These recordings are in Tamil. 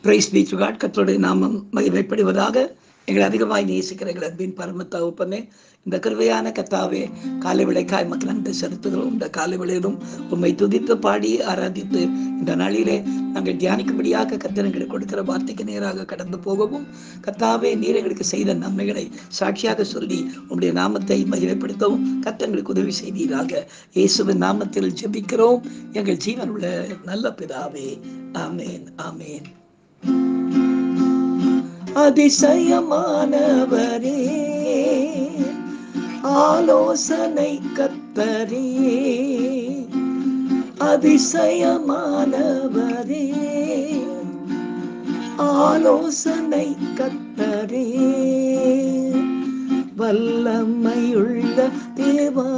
பிரைஸ் பீச் காட் கத்தருடைய நாமம் மகிமைப்படுவதாக எங்களை அதிகமாய் நேசிக்கிற எங்கள் அன்பின் பரம தகப்பனே இந்த கிருவையான கத்தாவே காலை விளைக்காய் மக்கள் நன்றி செலுத்துகிறோம் இந்த காலை விளையிலும் உண்மை துதித்து பாடி ஆராதித்து இந்த நாளிலே நாங்கள் தியானிக்கும்படியாக கத்தர் எங்களுக்கு கொடுக்கிற வார்த்தைக்கு நேராக கடந்து போகவும் கத்தாவே நீர் எங்களுக்கு செய்த நன்மைகளை சாட்சியாக சொல்லி உங்களுடைய நாமத்தை மகிமைப்படுத்தவும் கத்தங்களுக்கு உதவி செய்தீராக இயேசுவின் நாமத்தில் ஜெபிக்கிறோம் எங்கள் ஜீவன் உள்ள நல்ல பிதாவே ஆமேன் ஆமேன் அதிசயமானவரே ஆலோசனை கத்தரே அதிசயமானவரே ஆலோசனை கத்தரே வல்லமையுள்ள தேவா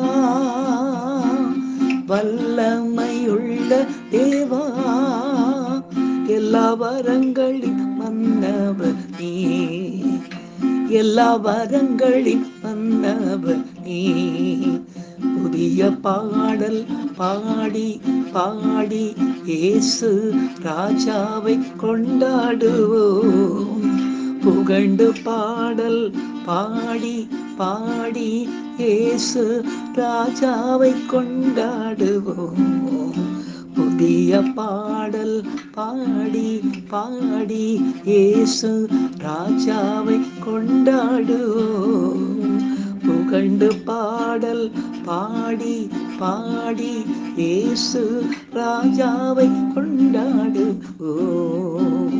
வல்லமையுள்ள தேவா எல்லா வரங்களின் மன்னவர் நீ எல்லா வரங்களின் மன்னவர் நீ புதிய பாடல் பாடி பாடி இயேசு ராஜாவை கொண்டாடுவோம் புகழ்ந்து பாடல் பாடி பாடி இயேசு ராஜாவை கொண்டாடுவோம் புதிய பாடல் பாடி பாடி இயேசு ராஜாவை கொண்டாடுவோம் புகழ்ந்து பாடல் பாடி பாடி இயேசு ராஜாவை கொண்டாடுவோம்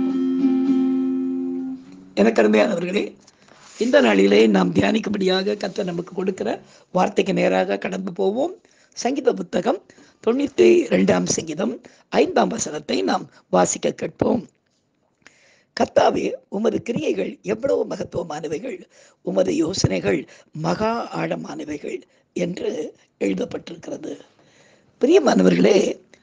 எனக்கு அருமையானவர்களே இந்த நாளிலே நாம் தியானிக்கும்படியாக கத்த நமக்கு கொடுக்கிற வார்த்தைக்கு நேராக கடந்து போவோம் சங்கீத புத்தகம் தொண்ணூற்றி ரெண்டாம் சங்கீதம் ஐந்தாம் வசனத்தை நாம் வாசிக்க கேட்போம் கர்த்தாவே உமது கிரியைகள் எவ்வளவு மகத்துவமானவைகள் உமது யோசனைகள் மகா ஆழமானவைகள் என்று எழுதப்பட்டிருக்கிறது பிரியமானவர்களே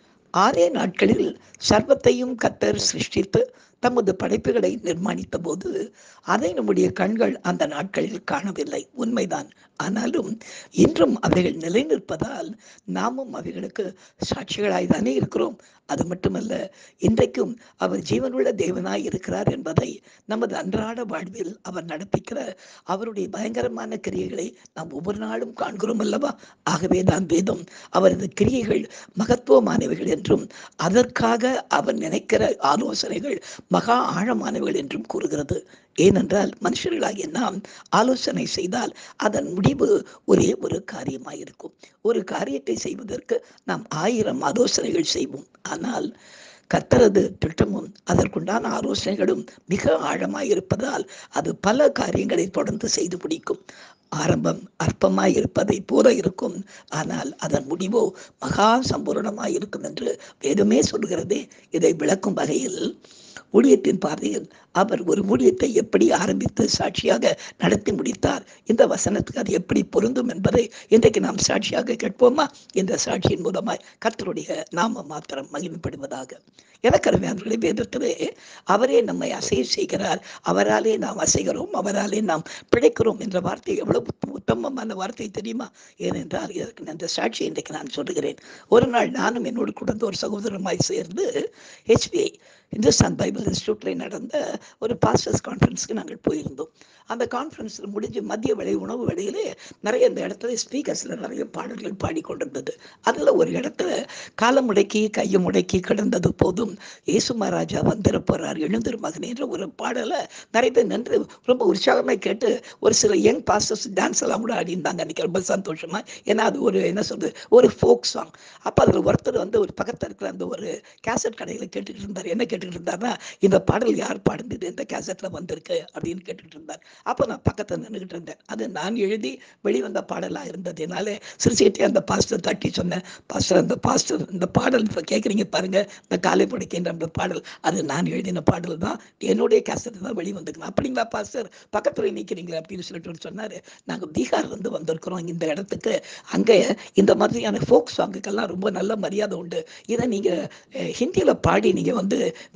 ஆறே நாட்களில் சர்வத்தையும் கத்தர் சிருஷ்டித்து தமது படைப்புகளை நிர்மாணித்த போது அதை நம்முடைய கண்கள் அந்த நாட்களில் காணவில்லை உண்மைதான் ஆனாலும் இன்றும் அவைகள் நிலைநிற்பதால் நாமும் அவைகளுக்கு சாட்சிகளாய் தானே இருக்கிறோம் அது மட்டுமல்ல இன்றைக்கும் அவர் ஜீவனுள்ள தேவனாய் இருக்கிறார் என்பதை நமது அன்றாட வாழ்வில் அவர் நடப்பிக்கிற அவருடைய பயங்கரமான கிரியைகளை நாம் ஒவ்வொரு நாளும் காண்கிறோம் அல்லவா ஆகவே தான் வேதம் அவரது கிரியைகள் மகத்துவமானவைகள் என்றும் அதற்காக அவர் நினைக்கிற ஆலோசனைகள் மகா ஆழமானவைகள் என்றும் கூறுகிறது ஏனென்றால் மனுஷர்களாகிய நாம் ஆலோசனை செய்தால் அதன் முடிவு ஒரே ஒரு காரியமாயிருக்கும் ஒரு காரியத்தை செய்வதற்கு நாம் ஆயிரம் ஆலோசனைகள் செய்வோம் ஆனால் கத்தரது திட்டமும் அதற்குண்டான ஆலோசனைகளும் மிக ஆழமாய் இருப்பதால் அது பல காரியங்களை தொடர்ந்து செய்து பிடிக்கும் ஆரம்பம் அற்பமாய் இருப்பதை போல இருக்கும் ஆனால் அதன் முடிவோ மகா சம்பூரணமாய் இருக்கும் என்று வேதமே சொல்கிறதே இதை விளக்கும் வகையில் ஊழியத்தின் பார்வையில் அவர் ஒரு ஊழியத்தை எப்படி ஆரம்பித்து சாட்சியாக நடத்தி முடித்தார் இந்த வசனத்துக்கு அது எப்படி பொருந்தும் என்பதை இன்றைக்கு நாம் சாட்சியாக கேட்போமா இந்த சாட்சியின் மூலமாய் கர்த்தருடைய நாம மாத்திரம் மகிமைப்படுவதாக எனக்கு அருமையானவர்களே வேதத்திலே அவரே நம்மை அசைய செய்கிறார் அவராலே நாம் அசைகிறோம் அவராலே நாம் பிழைக்கிறோம் என்ற வார்த்தை எவ்வளவு உத்தமமான வார்த்தை தெரியுமா ஏனென்றால் இதற்கு அந்த சாட்சியை இன்றைக்கு நான் சொல்லுகிறேன் ஒரு நாள் நானும் என்னோடு குடும்ப ஒரு சகோதரமாய் சேர்ந்து ஹெச்பிஐ இந்துஸ்தான் பைபிள் இன்ஸ்டியூட்டில் நடந்த ஒரு பாஸ்டர்ஸ் கான்ஃபரன்ஸ்க்கு நாங்கள் போயிருந்தோம் அந்த கான்ஃபரன்ஸில் முடிஞ்சு மதிய வேலை உணவு வேலையிலே நிறைய இந்த இடத்துல ஸ்பீக்கர்ஸில் நிறைய பாடல்கள் பாடிக்கொண்டிருந்தது அதில் ஒரு இடத்துல காலம் முடக்கி கையை முடக்கி கிடந்தது போதும் இயேசு மகாராஜா வந்துட போகிறார் எழுந்திரு மகனே என்ற ஒரு பாடலை நிறைய பேர் நின்று ரொம்ப உற்சாகமாக கேட்டு ஒரு சில யங் பாஸ்டர்ஸ் டான்ஸ் எல்லாம் கூட ஆடிந்தாங்க அன்றைக்கி ரொம்ப சந்தோஷமாக ஏன்னா அது ஒரு என்ன சொல்றது ஒரு ஃபோக் சாங் அப்போ அதில் ஒருத்தர் வந்து ஒரு பக்கத்தில் இருக்கிற அந்த ஒரு கேசட் கடையில் கேட்டுக்கிட்டு இருந்தார் என்ன கேட்டுக்கிட்டு இருந்தார்னா இந்த பாடல் யார் பாடுந்தது இந்த கேசட்டில் வந்திருக்கு அப்படின்னு கேட்டுக்கிட்டு இருந்தார் அப்போ நான் பக்கத்தில் நின்றுக்கிட்டு இருந்தேன் அது நான் எழுதி வெளிவந்த பாடலாக இருந்ததுனால சிறுசிகிட்டே அந்த பாஸ்டர் தட்டி சொன்னேன் பாஸ்டர் அந்த பாஸ்டர் இந்த பாடல் இப்போ கேட்குறீங்க பாருங்க இந்த காலை படைக்கின்ற அந்த பாடல் அது நான் எழுதின பாடல் தான் என்னுடைய கேசட் தான் வெளிவந்துக்கணும் அப்படிங்களா பாஸ்டர் பக்கத்தில் நிற்கிறீங்களா அப்படின்னு சொல்லிட்டு சொன்னார் நாங்கள் பீகார்லேருந்து வந்திருக்கிறோம் இந்த இடத்துக்கு அங்கே இந்த மாதிரியான ஃபோக் சாங்குக்கெல்லாம் ரொம்ப நல்ல மரியாதை உண்டு இதை நீங்கள் ஹிந்தியில் பாடி நீங்கள் வந்து வெளியிட்டீங்க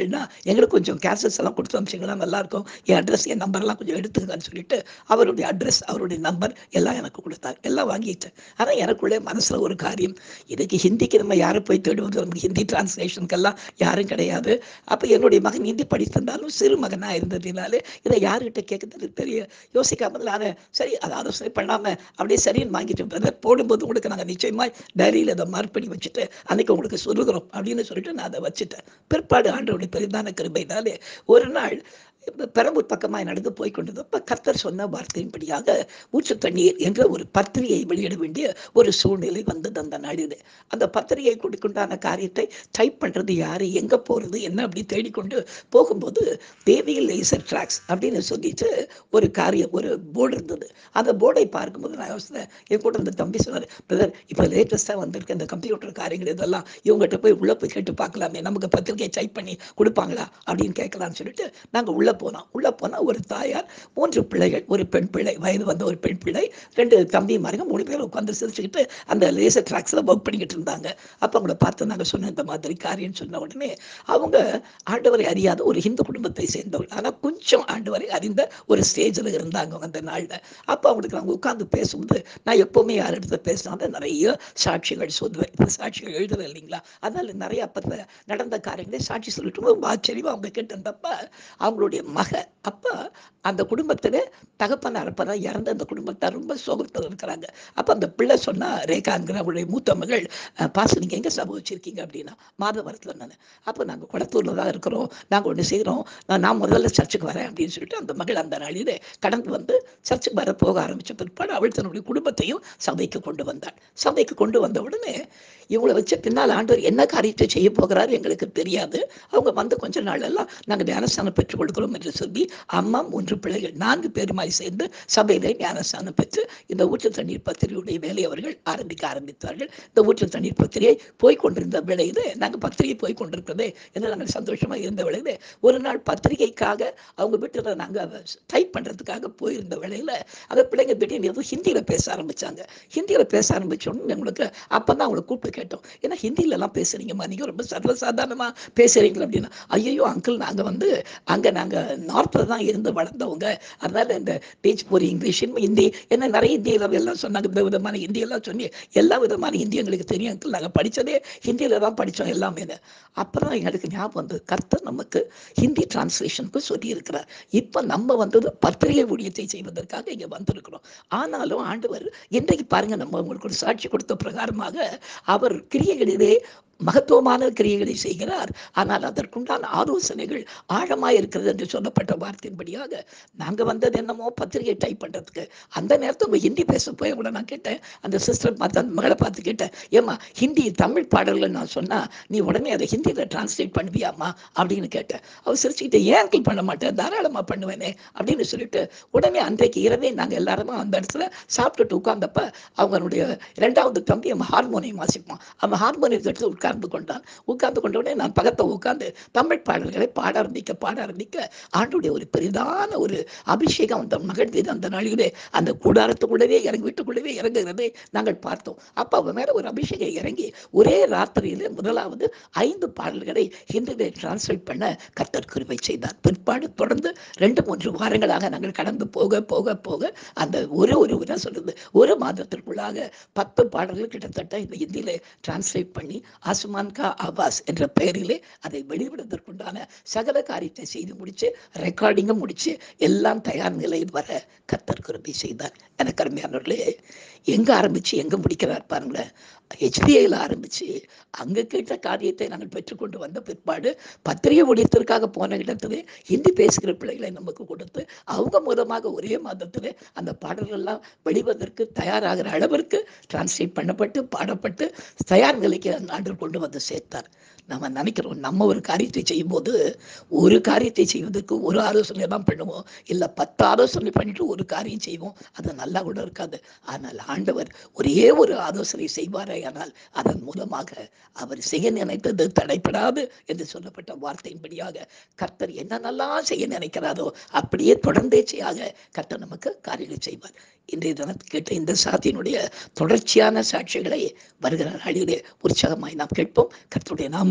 பிள்ளைகள்னா எங்களுக்கு கொஞ்சம் கேசட்ஸ் எல்லாம் கொடுத்து அமிச்சிங்கன்னா நல்லா இருக்கும் என் அட்ரஸ் என் நம்பர்லாம் கொஞ்சம் எடுத்துக்கன்னு சொல்லிட்டு அவருடைய அட்ரஸ் அவருடைய நம்பர் எல்லாம் எனக்கு கொடுத்தார் எல்லாம் வாங்கிட்டேன் ஆனால் எனக்குள்ளே மனசுல ஒரு காரியம் இதுக்கு ஹிந்திக்கு நம்ம யாரை போய் தேடுவது நமக்கு ஹிந்தி டிரான்ஸ்லேஷனுக்கெல்லாம் யாரும் கிடையாது அப்போ என்னுடைய மகன் ஹிந்தி படித்திருந்தாலும் சிறு மகனாக இருந்ததுனாலே இதை யாருக்கிட்ட கேட்கறது தெரிய யோசிக்காமல் நான் சரி அதை ஆலோசனை பண்ணாமல் அப்படியே சரின்னு வாங்கிட்டு brother, போடும்போது உங்களுக்கு நாங்கள் நிச்சயமாக டைரியில் அதை மார்க் பண்ணி வச்சுட்டு அன்னைக்கு உங்களுக்கு சொல்லுகிறோம் அப்படின்னு சொல்லிட்டு நான் அதை வச்சுட்டேன் பிற்பாடு ஆண்டவருடைய பெரிதான கிருபைனாலே ஒரு நாள் இப்ப பெரம்பூர் பக்கமாய் நடந்து போய் கொண்டிருந்தப்ப கர்த்தர் சொன்ன வார்த்தையின்படியாக ஊற்று தண்ணீர் என்ற ஒரு பத்திரிகையை வெளியிட வேண்டிய ஒரு சூழ்நிலை வந்தது அந்த நாளில் அந்த பத்திரிகை கொடுக்குண்டான காரியத்தை டைப் பண்றது யாரு எங்க போறது என்ன அப்படி தேடிக்கொண்டு போகும்போது தேவியில் லேசர் ட்ராக்ஸ் அப்படின்னு சொல்லிட்டு ஒரு காரியம் ஒரு போர்டு இருந்தது அந்த போர்டை பார்க்கும்போது நான் யோசித்தேன் என் கூட இந்த தம்பி சொன்னார் பிரதர் இப்போ லேட்டஸ்ட்டாக வந்திருக்க இந்த கம்ப்யூட்டர் காரியங்கள் இதெல்லாம் இவங்ககிட்ட போய் உள்ளே போய் கேட்டு பார்க்கலாமே நமக்கு பத்திரிகை டைப் பண்ணி கொடுப்பாங்களா அப்படின்னு கேட்கலாம்னு சொல்லிட்டு நாங்கள் உள்ளே போனோம் உள்ளே போனால் ஒரு தாயார் மூன்று பிள்ளைகள் ஒரு பெண் பிள்ளை வயது வந்த ஒரு பெண் பிள்ளை ரெண்டு தம்பி மாருங்க மூணு பேர் உட்காந்து சிரிச்சுக்கிட்டு அந்த லேசர் ட்ராக்ஸில் ஒர்க் பண்ணிக்கிட்டு இருந்தாங்க அப்போ அவங்கள பார்த்து நாங்கள் சொன்ன இந்த மாதிரி காரியம் சொன்ன உடனே அவங்க ஆண்டவரை அறியாத ஒரு ஹிந்து குடும்பத்தை சேர்ந்தவர்கள் ஆனால் கொஞ்சம் ஆண்டவரை அறிந்த ஒரு ஸ்டேஜில் இருந்தாங்க அவங்க அந்த நாளில் அப்போ அவங்களுக்கு நாங்கள் உட்காந்து பேசும்போது நான் எப்போவுமே யார் இடத்துல பேசினாலும் நிறைய சாட்சிகள் சொல்லுவேன் இப்போ சாட்சிகள் எழுதுறேன் இல்லைங்களா அதனால நிறைய அப்போ நடந்த காரியங்களே சாட்சி சொல்லிட்டு ரொம்ப ஆச்சரியமா அவங்க கேட்டு இருந்தப்ப அவங்களுடைய மக அப்ப அந்த குடும்பத்துல தகப்பன் அரப்பதான் இறந்த அந்த குடும்பத்தார் ரொம்ப சோகத்தில் இருக்கிறாங்க அப்ப அந்த பிள்ளை சொன்னா ரேகாங்கிற அவருடைய மூத்த மகள் "அஹ், பாஸ் நீங்க எங்க சபை வச்சிருக்கீங்க அப்படின்னா மாதவரத்துல நான் அப்ப நாங்க குளத்தூர்ல தான் இருக்கிறோம் நாங்க ஒண்ணு செய்கிறோம் நான் நான் முதல்ல சர்ச்சுக்கு வரேன் அப்படின்னு சொல்லிட்டு அந்த மகள் அந்த நாளிலே கடந்து வந்து சர்ச்சுக்கு வர போக ஆரம்பிச்ச பிற்பாடு அவள் தன்னுடைய குடும்பத்தையும் சபைக்கு கொண்டு வந்தாள் சபைக்கு கொண்டு வந்த உடனே இவங்களை வச்ச பின்னால் ஆண்டவர் என்ன காரியத்தை செய்ய போகிறாரு எங்களுக்கு தெரியாது அவங்க வந்து கொஞ்ச நாள் எல்லாம் நாங்கள் ஞானஸ்தானம் பெற்றுக் கொடுக்கிறோம் என்று சொல்லி அம்மா மூன்று பிள்ளைகள் நான்கு பேருமாய் சேர்ந்து சபையிலே ஞானஸ்தானம் பெற்று இந்த ஊற்று தண்ணீர் பத்திரிகையுடைய வேலையை அவர்கள் ஆரம்பிக்க ஆரம்பித்தார்கள் இந்த ஊற்று தண்ணீர் பத்திரிகை போய் கொண்டிருந்த வேளையிலே நாங்கள் பத்திரிகை போய் கொண்டிருக்கிறதே என்று நாங்கள் சந்தோஷமா இருந்த வேளையிலே ஒரு நாள் பத்திரிகைக்காக அவங்க வீட்டில் நாங்கள் டைப் பண்ணுறதுக்காக போயிருந்த வேளையில அந்த பிள்ளைங்க திடீர்னு ஏதோ ஹிந்தியில் பேச ஆரம்பிச்சாங்க ஹிந்தியில் பேச ஆரம்பிச்ச உடனே எங்களுக்கு அப்போ தான் அவங்களை கூப்பிட்டு கேட்டோம் ஏன்னா ஹிந்திலலாம் பேசுறீங்கம்மா நீங்கள் ரொம்ப சர்வசாதாரணமாக பேசுறீங்களா அப்படின்னா ஐயோ அங்கிள் நாங்கள் வந்து அங்கே நாங்கள் நார்த்தில் தான் இருந்து வளர்ந்தவங்க அதனால இந்த பேச்சு போரி இங்கிலீஷ் ஹிந்தி என்ன நிறைய ஹிந்தியில் எல்லாம் சொன்னாங்க இந்த விதமான ஹிந்தியெல்லாம் சொல்லி எல்லா விதமான ஹிந்தி எங்களுக்கு தெரியும் அங்கிள் நாங்கள் படித்ததே ஹிந்தியில் தான் படித்தோம் எல்லாமே அப்புறம் எங்களுக்கு ஞாபகம் வந்து கர்த்தர் நமக்கு ஹிந்தி டிரான்ஸ்லேஷனுக்கு சொல்லி இருக்கிறார் இப்போ நம்ம வந்தது பத்திரிகை ஊழியத்தை செய்வதற்காக இங்கே வந்திருக்கிறோம் ஆனாலும் ஆண்டவர் இன்றைக்கு பாருங்க நம்ம உங்களுக்கு ஒரு சாட்சி கொடுத்த பிரகாரமாக அவர் கிரியைகளிலே மகத்துவமான கிரியைகளை செய்கிறார் ஆனால் அதற்குண்டான ஆலோசனைகள் ஆழமாக இருக்கிறது என்று சொல்லப்பட்ட வார்த்தையின்படியாக நாங்கள் வந்தது என்னமோ பத்திரிகை டைப் பண்ணுறதுக்கு அந்த நேரத்தில் உங்கள் ஹிந்தி பேச போய் கூட நான் கேட்டேன் அந்த சிஸ்டர் பார்த்து அந்த மகளை பார்த்து கேட்டேன் ஏம்மா ஹிந்தி தமிழ் பாடல்கள் நான் சொன்னால் நீ உடனே அதை ஹிந்தியில் டிரான்ஸ்லேட் பண்ணுவியாம்மா அப்படின்னு கேட்டேன் அவர் சிரிச்சுக்கிட்டு ஏன் அங்கிள் பண்ண மாட்டேன் தாராளமாக பண்ணுவேனே அப்படின்னு சொல்லிட்டு உடனே அன்றைக்கு இரவே நாங்கள் எல்லாருமே அந்த இடத்துல சாப்பிட்டுட்டு உட்கார்ந்தப்ப அவங்களுடைய இரண்டாவது தம்பி அவன் ஹார்மோனியம் வாசிப்பான் அவன் ஹார்மோனியத்தை எடுத்து உட்கார்ந்து கொண்டான் உட்கார்ந்து கொண்ட உடனே நான் பக்கத்தை உட்கார்ந்து தமிழ் பாடல்களை பாட ஆரம்பிக்க பாட ஆரம்பிக்க ஆண்டுடைய ஒரு பெரிதான ஒரு அபிஷேகம் அந்த மகள் மீது அந்த நாளிலே அந்த கூடாரத்துக்குள்ளவே இறங்கி வீட்டுக்குள்ளவே இறங்குகிறதை நாங்கள் பார்த்தோம் அப்போ அவன் மேல ஒரு அபிஷேகம் இறங்கி ஒரே ராத்திரியிலே முதலாவது ஐந்து பாடல்களை ஹிந்தியிலே டிரான்ஸ்லேட் பண்ண கர்த்தர் கிருபை செய்தார் பிற்பாடு தொடர்ந்து ரெண்டு மூன்று வாரங்களாக நாங்கள் கடந்து போக போக போக அந்த ஒரு ஒரு என்ன சொல்றது ஒரு மாதத்திற்குள்ளாக பத்து பாடல்கள் கிட்டத்தட்ட இந்த ஹிந்தியிலே டிரான்ஸ்லேட் பண்ணி ஆசுமான் கா ஆவாஸ் என்ற பெயரிலே அதை வெளிவிடுவதற்குண்டான சகல காரியத்தை செய்து முடிச்சு ரெக்கார்டிங்கும் முடிச்சு எல்லாம் தயார் நிலையில் வர கர்த்தர் கிருபை செய்தார் எனக்கு அருமையானவர்களே எங்க ஆரம்பிச்சு எங்க முடிக்கிறார் பாருங்களேன் ஹெச்பிஐயில் ஆரம்பிச்சு அங்க கேட்ட காரியத்தை நாங்கள் பெற்றுக்கொண்டு வந்த பிற்பாடு பத்திரிகை ஊழியத்திற்காக போன இடத்துல ஹிந்தி பேசுகிற பிள்ளைகளை நமக்கு கொடுத்து அவங்க மூலமாக ஒரே மாதத்துல அந்த பாடல்கள்லாம் வெளிவதற்கு தயாராகிற அளவிற்கு டிரான்ஸ்லேட் பண்ணப்பட்டு பாடப்பட்டு தயார் நிலைக்கு ஆண்டு கொண்டு வந்து சேர்த்தார் நம்ம நினைக்கிறோம் நம்ம ஒரு காரியத்தை செய்யும்போது ஒரு காரியத்தை செய்வதற்கு ஒரு ஆலோசனை தான் பண்ணுவோம் இல்லை பத்து ஆலோசனை பண்ணிட்டு ஒரு காரியம் செய்வோம் அது நல்லா கூட இருக்காது ஆனால் ஆண்டவர் ஒரே ஒரு ஆலோசனை செய்வாரே ஆனால் அதன் மூலமாக அவர் செய்ய நினைத்தது தடைப்படாது என்று சொல்லப்பட்ட வார்த்தையின்படியாக கர்த்தர் என்னென்னலாம் செய்ய நினைக்கிறாரோ அப்படியே தொடர்ந்தேச்சையாக கர்த்தர் நமக்கு காரியங்களை செய்வார் இன்றைய தினம் கேட்ட இந்த சாத்தியினுடைய தொடர்ச்சியான சாட்சிகளை வருகிற நாளிலே உற்சாகமாய் நாம் கேட்போம் கர்த்தருடைய நாம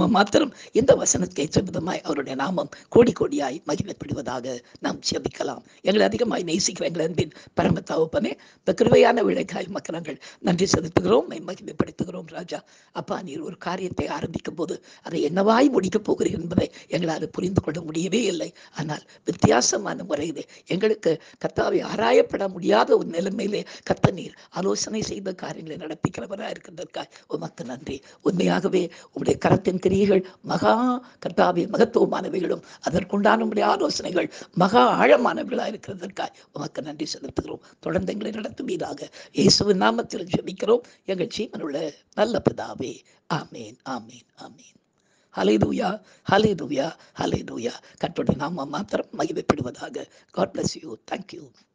நாமம் மாத்திரம் இந்த வசனத்தை விதமாய் அவருடைய நாமம் கோடி கோடியாய் மகிமைப்படுவதாக நாம் ஜெபிக்கலாம் எங்களை அதிகமாய் நேசிக்கிற எங்கள் அன்பின் பரம தகப்பனே இந்த கிருபையான விளைக்காய் மக்கள் நன்றி செலுத்துகிறோம் மை மகிமைப்படுத்துகிறோம் ராஜா அப்பா நீர் ஒரு காரியத்தை ஆரம்பிக்கும் போது அதை என்னவாய் முடிக்கப் போகிறீர் என்பதை எங்களால் புரிந்து கொள்ள முடியவே இல்லை ஆனால் வித்தியாசமான முறையிலே எங்களுக்கு கர்த்தாவை ஆராயப்பட முடியாத ஒரு நிலைமையிலே கர்த்த நீர் ஆலோசனை செய்த காரியங்களை நடப்பிக்கிறவராக இருக்கின்றதற்காய் உமக்கு நன்றி உண்மையாகவே உங்களுடைய கரத்தின் கிரியைகள் மகா கர்த்தாவே மகத்துவமானவைகளும் அதற்குண்டான உங்களுடைய ஆலோசனைகள் மகா ஆழமானவர்களாக இருக்கிறதற்காய் உமக்கு நன்றி செலுத்துகிறோம் தொடர்ந்து எங்களை நடத்துவீராக இயேசுவின் நாமத்தில் ஜெபிக்கிறோம் எங்கள் ஜீவனுள்ள நல்ல பிதாவே ஆமேன் ஆமேன் ஆமேன் ஹலேலூயா ஹலேலூயா ஹலேலூயா கட்டுடைய நாம மாத்திரம் மகிமைப்படுவதாக காட் பிளஸ் யூ தேங்க்யூ